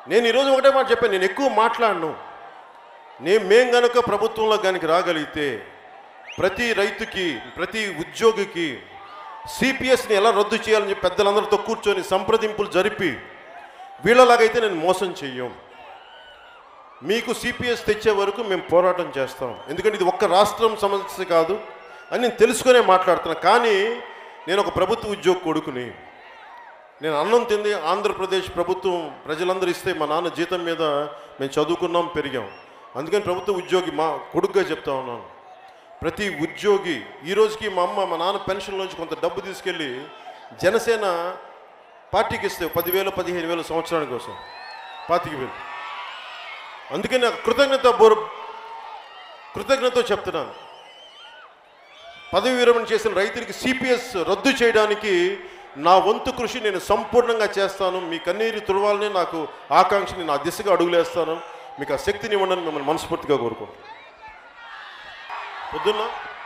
నేను ఈరోజు ఒకటే మాట చెప్పాను నేను ఎక్కువ మాట్లాడను నేను మేం గనుక ప్రభుత్వంలో కనుక రాగలిగితే ప్రతి రైతుకి ప్రతి ఉద్యోగికి సిపిఎస్ని ఎలా రద్దు చేయాలని చెప్పి పెద్దలందరితో కూర్చొని సంప్రదింపులు జరిపి వీళ్ళలాగైతే నేను మోసం చెయ్యం మీకు సిపిఎస్ తెచ్చే వరకు మేము పోరాటం చేస్తాం ఎందుకంటే ఇది ఒక్క రాష్ట్రం సమస్య కాదు అని నేను తెలుసుకునే మాట్లాడుతున్నా కానీ నేను ఒక ప్రభుత్వ ఉద్యోగ కొడుకుని నేను అన్నం తింది ఆంధ్రప్రదేశ్ ప్రభుత్వం ప్రజలందరూ ఇస్తే మా నాన్న జీతం మీద మేము చదువుకున్నాం పెరిగాం అందుకని ప్రభుత్వ ఉద్యోగి మా కొడుకుగా చెప్తా ఉన్నాను ప్రతి ఉద్యోగి ఈ రోజుకి మా అమ్మ మా నాన్న పెన్షన్లోంచి కొంత డబ్బు తీసుకెళ్ళి జనసేన పార్టీకి ఇస్తే పదివేలు పదిహేను వేలు సంవత్సరానికి కోసం పాతిక వేలు అందుకని నాకు కృతజ్ఞత బోర్ కృతజ్ఞత చెప్తున్నాను పదవి విరమణ చేసిన రైతులకి సిపిఎస్ రద్దు చేయడానికి నా వంతు కృషి నేను సంపూర్ణంగా చేస్తాను మీ కన్నీరు తుడవాలని నాకు ఆకాంక్ష నేను ఆ దిశగా అడుగులేస్తాను మీకు ఆ శక్తిని ఇవ్వండి మిమ్మల్ని మనస్ఫూర్తిగా కోరుకుంటాను పొద్దున్న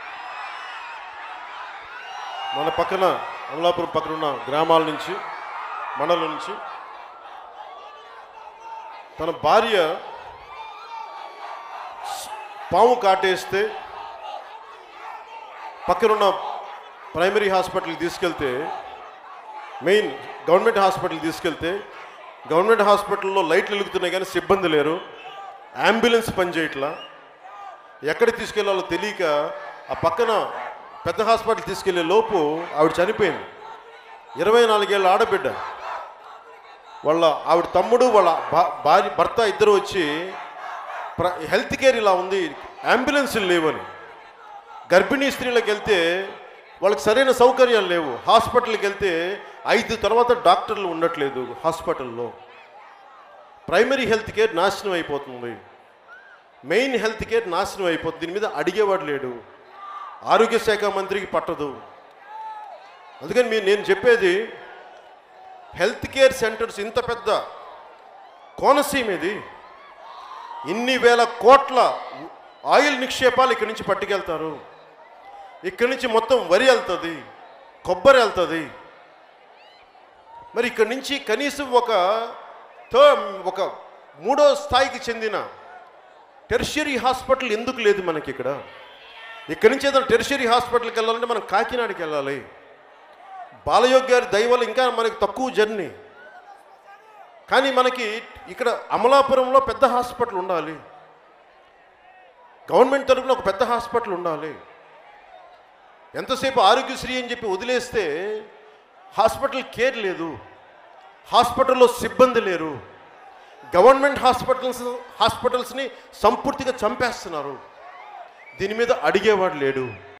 మన పక్కన అమలాపురం పక్కన ఉన్న గ్రామాల నుంచి మండలం నుంచి తన భార్య పాము కాటేస్తే పక్కనున్న ప్రైమరీ హాస్పిటల్కి తీసుకెళ్తే మెయిన్ గవర్నమెంట్ హాస్పిటల్ తీసుకెళ్తే గవర్నమెంట్ హాస్పిటల్లో లైట్లు వెలుగుతున్నాయి కానీ సిబ్బంది లేరు అంబులెన్స్ పనిచేయట్లా ఎక్కడ తీసుకెళ్లాలో తెలియక ఆ పక్కన పెద్ద హాస్పిటల్ తీసుకెళ్లే లోపు ఆవిడ చనిపోయింది ఇరవై నాలుగేళ్ళ ఆడబిడ్డ వాళ్ళ ఆవిడ తమ్ముడు వాళ్ళ భా- భార్య భర్త ఇద్దరు వచ్చి ప్ర హెల్త్ కేర్ ఇలా ఉంది అంబులెన్సులు లేవని గర్భిణీ స్త్రీలకు వెళ్తే వాళ్ళకి సరైన సౌకర్యాలు లేవు హాస్పిటల్కి వెళ్తే ఐదు తర్వాత డాక్టర్లు ఉండట్లేదు హాస్పిటల్లో ప్రైమరీ హెల్త్ కేర్ నాశనం అయిపోతుంది మెయిన్ హెల్త్ కేర్ నాశనం అయిపోతుంది దీని మీద అడిగేవాడు లేడు ఆరోగ్య శాఖ మంత్రికి పట్టదు అందుకని మీరు నేను చెప్పేది హెల్త్ కేర్ సెంటర్స్ ఇంత పెద్ద కోనసీమ ఇది ఇన్ని వేల కోట్ల ఆయిల్ నిక్షేపాలు ఇక్కడి నుంచి పట్టుకెళ్తారు ఇక్కడి నుంచి మొత్తం వరి వెళ్తుంది కొబ్బరి వెళ్తుంది మరి ఇక్కడి నుంచి కనీసం ఒక తో ఒక మూడో స్థాయికి చెందిన టెర్షరీ హాస్పిటల్ ఎందుకు లేదు మనకి ఇక్కడ ఇక్కడి నుంచి ఏదైనా టెర్షరీ హాస్పిటల్కి వెళ్ళాలంటే మనం కాకినాడకి వెళ్ళాలి బాలయోగ్ గారి దయవల్ల ఇంకా మనకి తక్కువ జర్నీ కానీ మనకి ఇక్కడ అమలాపురంలో పెద్ద హాస్పిటల్ ఉండాలి గవర్నమెంట్ తరఫున ఒక పెద్ద హాస్పిటల్ ఉండాలి ఎంతసేపు ఆరోగ్యశ్రీ అని చెప్పి వదిలేస్తే హాస్పిటల్ కేర్ లేదు హాస్పిటల్లో సిబ్బంది లేరు గవర్నమెంట్ హాస్పిటల్స్ హాస్పిటల్స్ని సంపూర్తిగా చంపేస్తున్నారు దీని మీద అడిగేవాడు లేడు